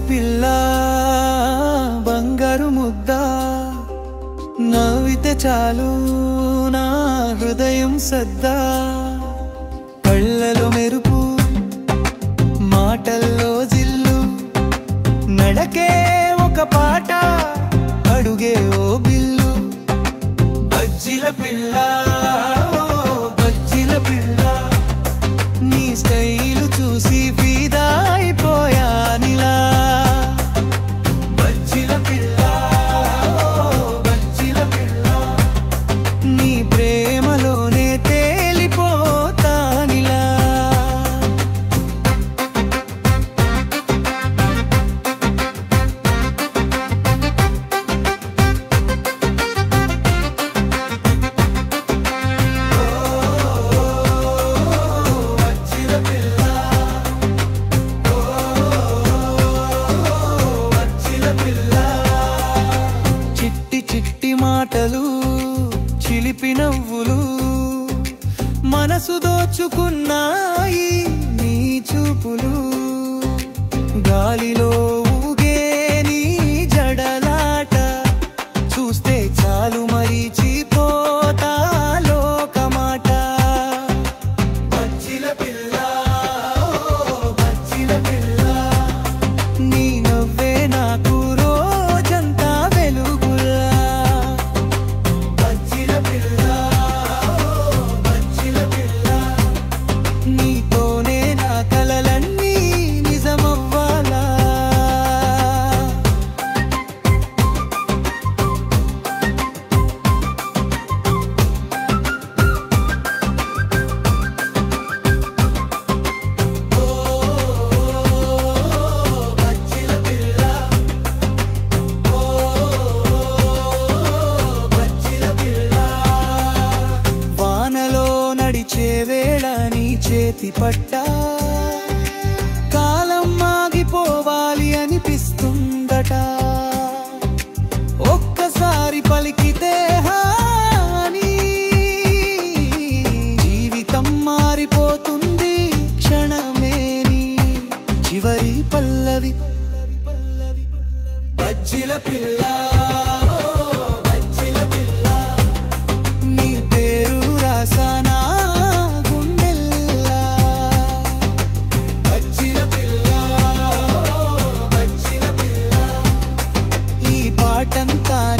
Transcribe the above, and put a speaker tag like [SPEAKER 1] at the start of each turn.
[SPEAKER 1] పిల్ల బంగారు ముద్ద నవ్వితే చాలు నా హృదయం సద్దా కళ్ళలో మెరుపు మాటల్లో జిల్లు నడకే ఒక పాట అడుగే ఓ బిల్లు బజ్జిల పిల్ల ఓ బజ్జిల పిల్ల నీ స్టైలు చూసి ఫిదా అయిపోయానిలా బజ్జిల పిల్ల ఓ బజ్జిల పిల్ల నీ ప్రేమలోనే తేలిపోతానిలా బజ్జిల పిల్ల ఓ బజ్జిల పిల్ల చిట్టి చిట్టి మాటలు చిలిపి నవ్వులు మనసు దోచుకున్నాయి నీ చూపులు గాలిలో ఊగే నీ జడలాట చూస్తే చాలు మరిచిపోతా లోకమాట బజ్జిల పిల్ల ఓ బజ్జిల పిల్ల నీ నవ్వే నాకు రోజంతా వెలుగులా బజ్జిల పిల్ల ఓ బజ్జిల పిల్ల నీతోనే నా కలలన్నీ నిజమవ్వాలా బజ్జిల పిల్ల ఓ బజ్జిల పిల్ల వానలో నడిచే వేళ నీ చేతి పట్ట కాలం ఆగిపోవాలి అనిపిస్తుందట ఒక్కసారి పలికితే హాని జీవితం మారిపోతుంది క్షణమేని చివరి పల్లవి బజ్జిల పిల్ల ఓ బజ్జిల పిల్ల నీ పేరు రాసానా గుండెల్లా బజ్జిల పిల్ల ఓ బజ్జిల పిల్ల ఈ పాటంతా